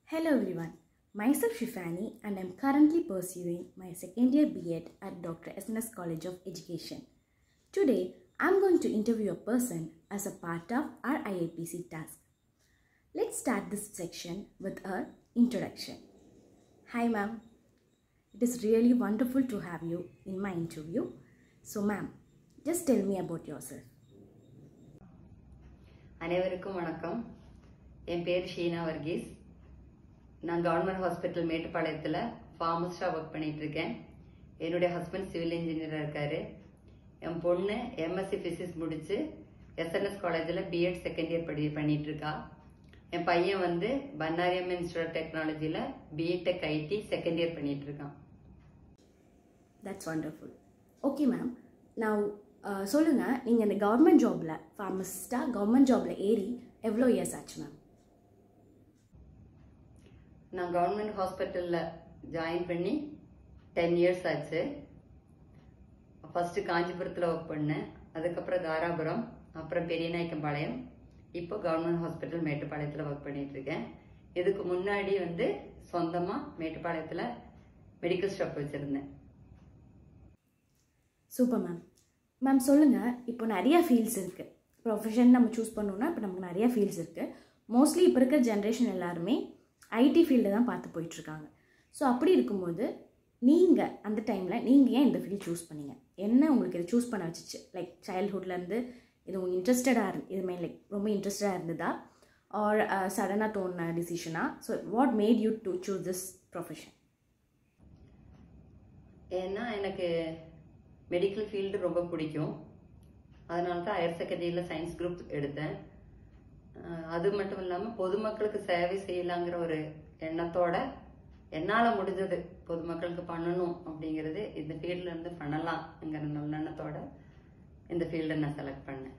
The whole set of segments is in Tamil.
Hello everyone, myself Shifani and I'm currently pursuing my second year B.Ed at Dr. SNS College of Education. Today, I'm going to interview a person as a part of our IAPC task. Let's start this section with a introduction. Hi ma'am, it is really wonderful to have you in my interview. So ma'am, just tell me about yourself. அனைவருக்கும் வணக்கம் என் பேர் ஷீனா வர்கீஸ் நான் கவர்மெண்ட் ஹாஸ்பிட்டல் மேட்டுப்பாளையத்தில் ஃபார்மஸ்டாக ஒர்க் பண்ணிட்டு இருக்கேன் என்னுடைய ஹஸ்பண்ட் சிவில் இன்ஜினியராக இருக்காரு என் பொண்ணு எம்எஸ்சி ஃபிசிக்ஸ் முடிச்சு எஸ்என்எஸ் காலேஜில் பிஎட் செகண்ட் இயர் படி பண்ணிட்டு இருக்கா என் பையன் வந்து பன்னாரியம் இன்ஸ்டியூட் ஆஃப் டெக்னாலஜியில் பிடெக் ஐடி செகண்ட் இயர் பண்ணிட்டு இருக்கான் தட்ஸ் வண்டர்ஃபுல் ஓகே மேம் நான் சொல்லுங்கள் நீங்கள் இந்த கவர்மெண்ட் ஜாபில் ஃபார்மசிஸ்ட்டாக கவர்மெண்ட் ஜாபில் ஏறி எவ்வளோ இயர்ஸ் ஆச்சு மேம் நான் கவர்மெண்ட் ஹாஸ்பிட்டலில் ஜாயின் பண்ணி டென் இயர்ஸ் ஆச்சு ஃபர்ஸ்ட் காஞ்சிபுரத்தில் ஒர்க் பண்ணேன் அதுக்கப்புறம் தாராபுரம் அப்புறம் பெரியநாயக்கம்பாளையம் இப்போ கவர்மெண்ட் ஹாஸ்பிட்டல் மேட்டுப்பாளையத்தில் ஒர்க் பண்ணிட்டு இருக்கேன் இதுக்கு முன்னாடி வந்து சொந்தமாக மேட்டுப்பாளையத்தில் மெடிக்கல் ஷாப் வச்சுருந்தேன் சூப்பர் மேம் மேம் சொல்லுங்கள் இப்போ நிறைய ஃபீல்ட்ஸ் இருக்குது ப்ரொஃபஷன் நம்ம சூஸ் பண்ணோன்னா இப்போ நமக்கு நிறைய ஃபீல்ட்ஸ் இருக்குது மோஸ்ட்லி இப்போ இருக்கிற ஜென்ரேஷன் எல்லாருமே ஐடி ஃபீல்டு தான் பார்த்து போயிட்டுருக்காங்க ஸோ அப்படி இருக்கும்போது நீங்கள் அந்த டைமில் நீங்கள் ஏன் இந்த ஃபீல்ட் சூஸ் பண்ணீங்க என்ன உங்களுக்கு இதை சூஸ் பண்ண வச்சுச்சு லைக் சைல்ட்ஹுட்லேருந்து இது உங்களுக்கு இன்ட்ரெஸ்டடாக இருந்து இதுமே லைக் ரொம்ப இன்ட்ரெஸ்டடாக இருந்ததா ஆர் சடனாக தோணுன டிசிஷனா so what made you to choose this profession ஏன்னா எனக்கு மெடிக்கல் ஃபீல்டு ரொம்ப பிடிக்கும் அதனால தான் ஹையர் செகண்டரியில் சயின்ஸ் குரூப் எடுத்தேன் அஹ் அது மட்டும் இல்லாமல் பொதுமக்களுக்கு சேவை செய்யலாங்கிற ஒரு எண்ணத்தோட என்னால் முடிஞ்சது பொதுமக்களுக்கு பண்ணணும் அப்படிங்கிறது இந்த ஃபீல்டில் இருந்து பண்ணலாம்ங்கிற நல்லெண்ணத்தோட இந்த ஃபீல்டை நான் செலக்ட் பண்ணேன்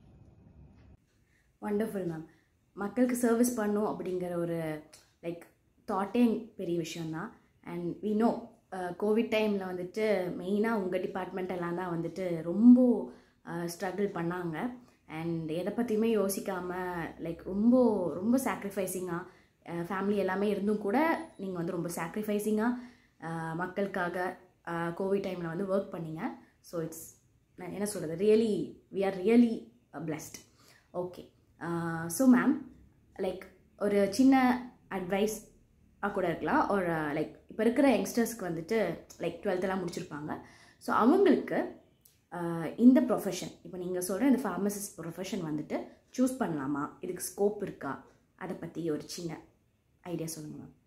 வண்டர்ஃபுல் மேம் மக்களுக்கு சர்வீஸ் பண்ணும் அப்படிங்கிற ஒரு லைக் தாட்டே பெரிய விஷயந்தான் அண்ட் வி நோ கோவிட் டைமில் வந்துட்டு மெயினாக உங்கள் டிபார்ட்மெண்ட் எல்லாம் தான் வந்துட்டு ரொம்ப ஸ்ட்ரகிள் பண்ணாங்க அண்ட் எதை பற்றியுமே யோசிக்காமல் லைக் ரொம்ப ரொம்ப சாக்ரிஃபைஸிங்காக ஃபேமிலி எல்லாமே இருந்தும் கூட நீங்கள் வந்து ரொம்ப சாக்ரிஃபைஸிங்காக மக்களுக்காக கோவிட் டைமில் வந்து ஒர்க் பண்ணீங்க ஸோ இட்ஸ் நான் என்ன சொல்கிறது really we are really blessed okay so ma'am like ஒரு சின்ன அட்வைஸ் கூட இருக்கலாம் ஒரு லைக் இப்போ இருக்கிற யங்ஸ்டர்ஸ்க்கு வந்துட்டு லைக் டுவெல்த்தெல்லாம் முடிச்சிருப்பாங்க ஸோ அவங்களுக்கு ஆஹ், இந்த ப்ரொஃபஷன் இப்போ நீங்கள் சொல்கிற இந்த ஃபார்மசிஸ்ட் ப்ரொஃபஷன் வந்துட்டு சூஸ் பண்ணலாமா இதுக்கு ஸ்கோப் இருக்கா அதை பற்றி ஒரு சின்ன ஐடியா சொல்லுங்கள் மேம்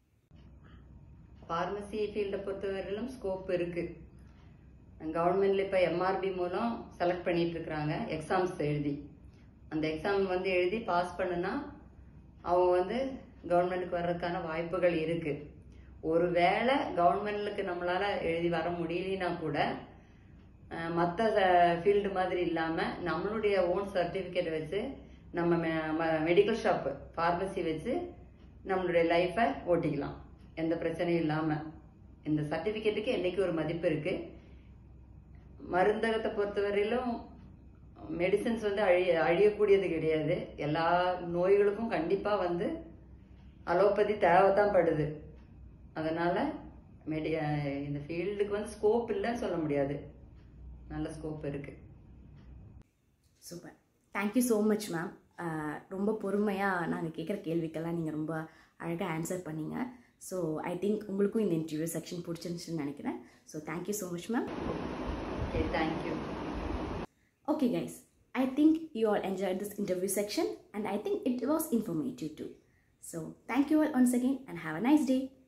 ஃபார்மசி ஃபீல்டை பொறுத்தவரையிலும் ஸ்கோப் இருக்கு கவர்மெண்ட்ல இப்போ எம்ஆர்பி மூலம் செலக்ட் பண்ணிட்டு இருக்கிறாங்க எக்ஸாம்ஸ் எழுதி அந்த எக்ஸாம் வந்து எழுதி பாஸ் பண்ணுனா அவங்க வந்து கவர்மெண்ட்டுக்கு வர்றதுக்கான வாய்ப்புகள் இருக்கு ஒருவேளை கவர்மெண்ட்லுக்கு நம்மளால எழுதி வர முடியலனா கூட மற்ற ஃபீல்டு மாதிரி இல்லாமல் நம்மளுடைய ஓன் சர்டிஃபிகேட் வச்சு நம்ம மெடிக்கல் ஷாப்பு ஃபார்மசி வச்சு நம்மளுடைய லைஃப்பை ஓட்டிக்கலாம் எந்த பிரச்சனையும் இல்லாமல் இந்த சர்டிஃபிகேட்டுக்கு என்னைக்கு ஒரு மதிப்பு இருக்கு மருந்தகத்தை பொறுத்தவரையிலும் மெடிசன்ஸ் வந்து அழிய அழியக்கூடியது கிடையாது எல்லா நோய்களுக்கும் கண்டிப்பாக வந்து அலோபதி தேவைத்தான் படுது அதனால மெடி இந்த ஃபீல்டுக்கு வந்து ஸ்கோப் இல்லைன்னு சொல்ல முடியாது நல்ல ஸ்கோப் இருக்கு super thank you so much ma'am ரொம்ப பொறுமையாக நாங்கள் கேட்குற கேள்விக்கெல்லாம் நீங்கள் ரொம்ப அழகாக ஆன்சர் பண்ணீங்க ஸோ ஐ திங்க் உங்களுக்கும் இந்த இன்டர்வியூ செக்ஷன் பிடிச்சிருந்துச்சுன்னு நினைக்கிறேன் so thank you so much ma'am okay thank you Okay, guys, I think you all enjoyed this interview section and I think it was informative too. So, thank you all once again and have a nice day.